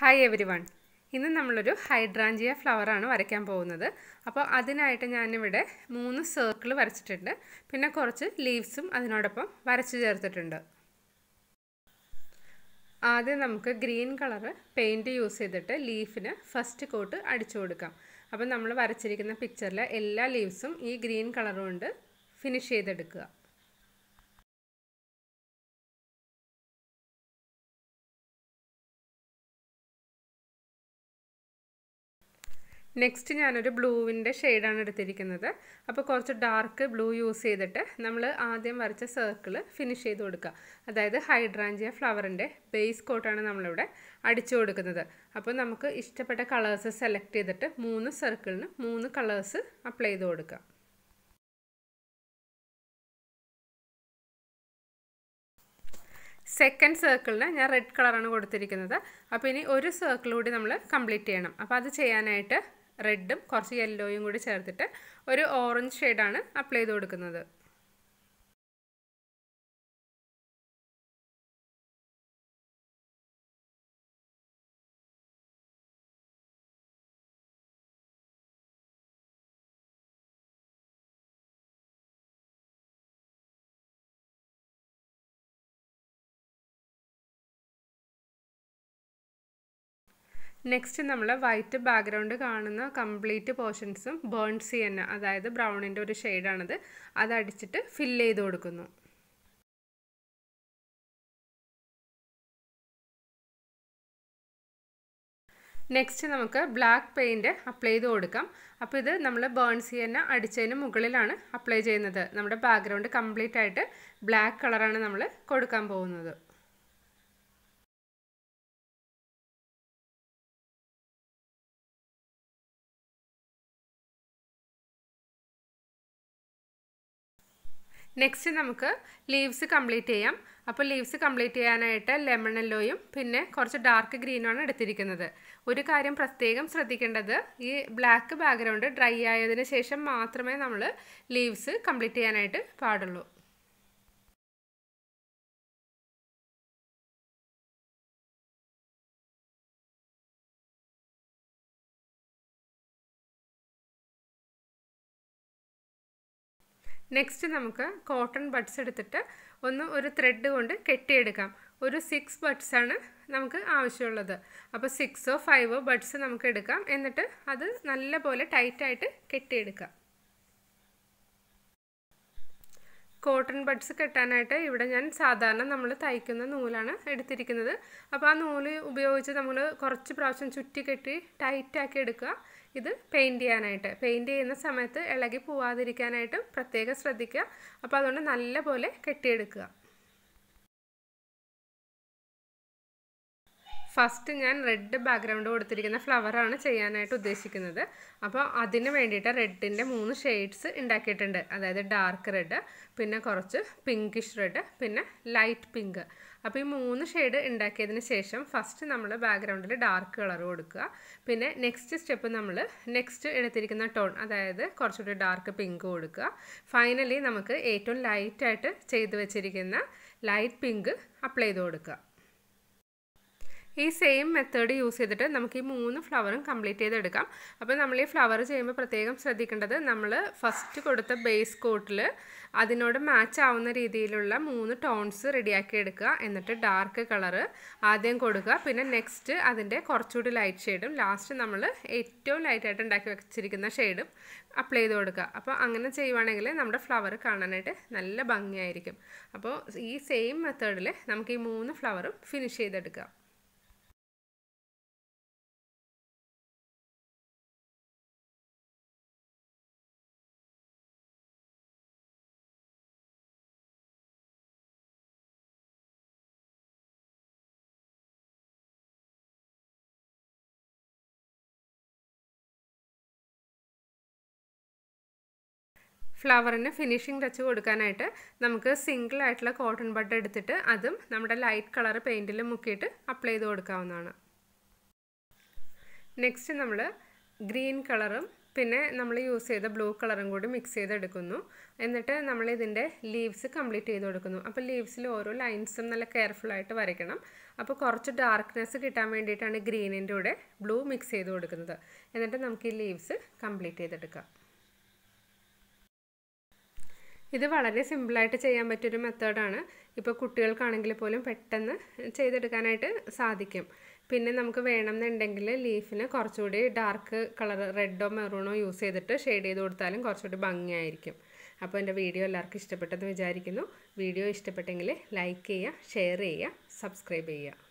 hi every one ഇന്ന് നമ്മളൊരു hydrangea ഫ്ലവറാണ് വരയ്ക്കാൻ പോകുന്നത് അപ്പോൾ അതിനായിട്ട് ഞാനിവിടെ മൂന്ന് സർക്കിൾ വരച്ചിട്ടുണ്ട് പിന്നെ കുറച്ച് ലീവ്സും അതിനോടൊപ്പം വരച്ചു ചേർത്തിട്ടുണ്ട് ആദ്യം നമുക്ക് ഗ്രീൻ കളർ പെയിൻറ്റ് യൂസ് ചെയ്തിട്ട് ലീഫിന് ഫസ്റ്റ് കോട്ട് അടിച്ചു കൊടുക്കാം അപ്പോൾ നമ്മൾ വരച്ചിരിക്കുന്ന പിക്ചറിലെ എല്ലാ ലീവ്സും ഈ ഗ്രീൻ കളർ കൊണ്ട് ഫിനിഷ് ചെയ്തെടുക്കുക നെക്സ്റ്റ് ഞാനൊരു ബ്ലൂവിൻ്റെ ഷെയ്ഡാണ് എടുത്തിരിക്കുന്നത് അപ്പോൾ കുറച്ച് ഡാർക്ക് ബ്ലൂ യൂസ് ചെയ്തിട്ട് നമ്മൾ ആദ്യം വരച്ച സർക്കിൾ ഫിനിഷ് ചെയ്ത് കൊടുക്കുക അതായത് ഹൈഡ്രാഞ്ചിയ ഫ്ലവറിൻ്റെ ബേസ് കോട്ടാണ് നമ്മളിവിടെ അടിച്ചു കൊടുക്കുന്നത് അപ്പോൾ നമുക്ക് ഇഷ്ടപ്പെട്ട കളേഴ്സ് സെലക്ട് ചെയ്തിട്ട് മൂന്ന് സർക്കിളിന് മൂന്ന് കളേഴ്സ് അപ്ലൈ ചെയ്ത് കൊടുക്കുക സെക്കൻഡ് സർക്കിളിന് ഞാൻ റെഡ് കളറാണ് കൊടുത്തിരിക്കുന്നത് അപ്പോൾ ഇനി ഒരു സർക്കിൾ കൂടി നമ്മൾ കംപ്ലീറ്റ് ചെയ്യണം അപ്പോൾ അത് ചെയ്യാനായിട്ട് റെഡും കുറച്ച് യെല്ലോയും കൂടി ചേർത്തിട്ട് ഒരു ഓറഞ്ച് ഷെയ്ഡാണ് അപ്ലൈ ചെയ്ത് കൊടുക്കുന്നത് നെക്സ്റ്റ് നമ്മൾ വൈറ്റ് ബാക്ക്ഗ്രൗണ്ട് കാണുന്ന കംപ്ലീറ്റ് പോർഷൻസും ബേൺസി തന്നെ അതായത് ബ്രൗണിൻ്റെ ഒരു ഷെയ്ഡാണത് അത് അടിച്ചിട്ട് ഫില്ല് ചെയ്ത് കൊടുക്കുന്നു നെക്സ്റ്റ് നമുക്ക് ബ്ലാക്ക് പെയിൻറ്റ് അപ്ലൈ ചെയ്ത് കൊടുക്കാം അപ്പോൾ ഇത് നമ്മൾ ബേൺസി തന്നെ അടിച്ചതിന് മുകളിലാണ് അപ്ലൈ ചെയ്യുന്നത് നമ്മുടെ ബാക്ക്ഗ്രൗണ്ട് കംപ്ലീറ്റ് ആയിട്ട് ബ്ലാക്ക് കളറാണ് നമ്മൾ കൊടുക്കാൻ പോകുന്നത് നെക്സ്റ്റ് നമുക്ക് ലീവ്സ് കംപ്ലീറ്റ് ചെയ്യാം അപ്പോൾ ലീവ്സ് കംപ്ലീറ്റ് ചെയ്യാനായിട്ട് ലെമൺ യെല്ലോയും പിന്നെ കുറച്ച് ഡാർക്ക് ഗ്രീനുമാണ് എടുത്തിരിക്കുന്നത് ഒരു കാര്യം പ്രത്യേകം ശ്രദ്ധിക്കേണ്ടത് ഈ ബ്ലാക്ക് ബാക്ക്ഗ്രൗണ്ട് ഡ്രൈ ആയതിനു ശേഷം മാത്രമേ നമ്മൾ ലീവ്സ് കംപ്ലീറ്റ് ചെയ്യാനായിട്ട് പാടുള്ളൂ നെക്സ്റ്റ് നമുക്ക് കോട്ടൺ ബഡ്സ് എടുത്തിട്ട് ഒന്ന് ഒരു ത്രെഡ് കൊണ്ട് കെട്ടിയെടുക്കാം ഒരു സിക്സ് ബഡ്സാണ് നമുക്ക് ആവശ്യമുള്ളത് അപ്പോൾ സിക്സോ ഫൈവോ ബഡ്സ് നമുക്ക് എടുക്കാം എന്നിട്ട് അത് നല്ലപോലെ ടൈറ്റായിട്ട് കെട്ടിയെടുക്കാം കോട്ടൺ ബഡ്സ് കെട്ടാനായിട്ട് ഇവിടെ ഞാൻ സാധാരണ നമ്മൾ തയ്ക്കുന്ന നൂലാണ് എടുത്തിരിക്കുന്നത് അപ്പോൾ ആ നൂല് ഉപയോഗിച്ച് നമ്മൾ കുറച്ച് പ്രാവശ്യം ചുറ്റി കെട്ടി ടൈറ്റാക്കി എടുക്കുക ഇത് പെയിൻറ്റ് ചെയ്യാനായിട്ട് പെയിൻറ്റ് ചെയ്യുന്ന സമയത്ത് ഇളകി പോവാതിരിക്കാനായിട്ട് പ്രത്യേകം ശ്രദ്ധിക്കുക അപ്പോൾ അതുകൊണ്ട് നല്ല പോലെ കെട്ടിയെടുക്കുക ഫസ്റ്റ് ഞാൻ റെഡ് ബാക്ക്ഗ്രൗണ്ട് കൊടുത്തിരിക്കുന്ന ഫ്ലവറാണ് ചെയ്യാനായിട്ട് ഉദ്ദേശിക്കുന്നത് അപ്പോൾ അതിന് വേണ്ടിയിട്ട് റെഡിൻ്റെ മൂന്ന് ഷെയ്ഡ്സ് ഉണ്ടാക്കിയിട്ടുണ്ട് അതായത് ഡാർക്ക് റെഡ് പിന്നെ കുറച്ച് പിങ്കിഷ് റെഡ് പിന്നെ ലൈറ്റ് പിങ്ക് അപ്പോൾ ഈ മൂന്ന് ഷെയ്ഡ് ഉണ്ടാക്കിയതിന് ശേഷം ഫസ്റ്റ് നമ്മൾ ബാക്ക്ഗ്രൗണ്ടിൽ ഡാർക്ക് കളർ കൊടുക്കുക പിന്നെ നെക്സ്റ്റ് സ്റ്റെപ്പ് നമ്മൾ നെക്സ്റ്റ് എടുത്തിരിക്കുന്ന ടോൺ അതായത് കുറച്ചുകൂടി ഡാർക്ക് പിങ്ക് കൊടുക്കുക ഫൈനലി നമുക്ക് ഏറ്റവും ലൈറ്റായിട്ട് ചെയ്തു വെച്ചിരിക്കുന്ന ലൈറ്റ് പിങ്ക് അപ്ലൈ ചെയ്ത് കൊടുക്കുക ഈ സെയിം മെത്തേഡ് യൂസ് ചെയ്തിട്ട് നമുക്ക് ഈ മൂന്ന് ഫ്ലവറും കംപ്ലീറ്റ് ചെയ്തെടുക്കാം അപ്പോൾ നമ്മൾ ഈ ഫ്ലവർ ചെയ്യുമ്പോൾ പ്രത്യേകം ശ്രദ്ധിക്കേണ്ടത് നമ്മൾ ഫസ്റ്റ് കൊടുത്ത ബേസ് കോട്ടിൽ അതിനോട് മാച്ച് ആവുന്ന രീതിയിലുള്ള മൂന്ന് ടോൺസ് റെഡിയാക്കി എടുക്കുക എന്നിട്ട് ഡാർക്ക് കളറ് ആദ്യം കൊടുക്കുക പിന്നെ നെക്സ്റ്റ് അതിൻ്റെ കുറച്ചുകൂടി ലൈറ്റ് ഷെയ്ഡും ലാസ്റ്റ് നമ്മൾ ഏറ്റവും ലൈറ്റായിട്ട് ഉണ്ടാക്കി വെച്ചിരിക്കുന്ന ഷെയ്ഡും അപ്ലൈ ചെയ്ത് കൊടുക്കുക അപ്പോൾ അങ്ങനെ ചെയ്യുവാണെങ്കിൽ നമ്മുടെ ഫ്ലവർ കാണാനായിട്ട് നല്ല ഭംഗിയായിരിക്കും അപ്പോൾ ഈ സെയിം മെത്തേഡിൽ നമുക്ക് ഈ മൂന്ന് ഫ്ലവറും ഫിനിഷ് ചെയ്തെടുക്കാം ഫ്ലവറിന് ഫിനിഷിംഗ് ടച്ച് കൊടുക്കാനായിട്ട് നമുക്ക് സിംഗിൾ ആയിട്ടുള്ള കോട്ടൺ ബഡ് എടുത്തിട്ട് അതും നമ്മുടെ ലൈറ്റ് കളർ പെയിൻറ്റിൽ മുക്കിയിട്ട് അപ്ലൈ ചെയ്ത് കൊടുക്കാവുന്നതാണ് നെക്സ്റ്റ് നമ്മൾ ഗ്രീൻ കളറും പിന്നെ നമ്മൾ യൂസ് ചെയ്ത ബ്ലൂ കളറും കൂടി മിക്സ് ചെയ്തെടുക്കുന്നു എന്നിട്ട് നമ്മൾ ഇതിൻ്റെ ലീവ്സ് കംപ്ലീറ്റ് ചെയ്ത് കൊടുക്കുന്നു അപ്പോൾ ലീവ്സിൽ ഓരോ ലൈൻസും നല്ല കെയർഫുള്ളായിട്ട് വരയ്ക്കണം അപ്പോൾ കുറച്ച് ഡാർക്ക്നെസ് കിട്ടാൻ വേണ്ടിയിട്ടാണ് ഗ്രീനിൻ്റെ കൂടെ ബ്ലൂ മിക്സ് ചെയ്ത് കൊടുക്കുന്നത് എന്നിട്ട് നമുക്ക് ഈ ലീവ്സ് കംപ്ലീറ്റ് ചെയ്തെടുക്കാം ഇത് വളരെ സിമ്പിളായിട്ട് ചെയ്യാൻ പറ്റിയൊരു മെത്തേഡാണ് ഇപ്പോൾ കുട്ടികൾക്കാണെങ്കിൽ പോലും പെട്ടെന്ന് ചെയ്തെടുക്കാനായിട്ട് സാധിക്കും പിന്നെ നമുക്ക് വേണമെന്നുണ്ടെങ്കിൽ ലീഫിന് കുറച്ചുകൂടി ഡാർക്ക് കളർ റെഡോ മെറൂണോ യൂസ് ചെയ്തിട്ട് ഷെയ്ഡ് ചെയ്ത് കൊടുത്താലും കുറച്ചുകൂടി ഭംഗിയായിരിക്കും അപ്പോൾ എൻ്റെ വീഡിയോ എല്ലാവർക്കും ഇഷ്ടപ്പെട്ടെന്ന് വിചാരിക്കുന്നു വീഡിയോ ഇഷ്ടപ്പെട്ടെങ്കിൽ ലൈക്ക് ചെയ്യുക ഷെയർ ചെയ്യുക സബ്സ്ക്രൈബ് ചെയ്യുക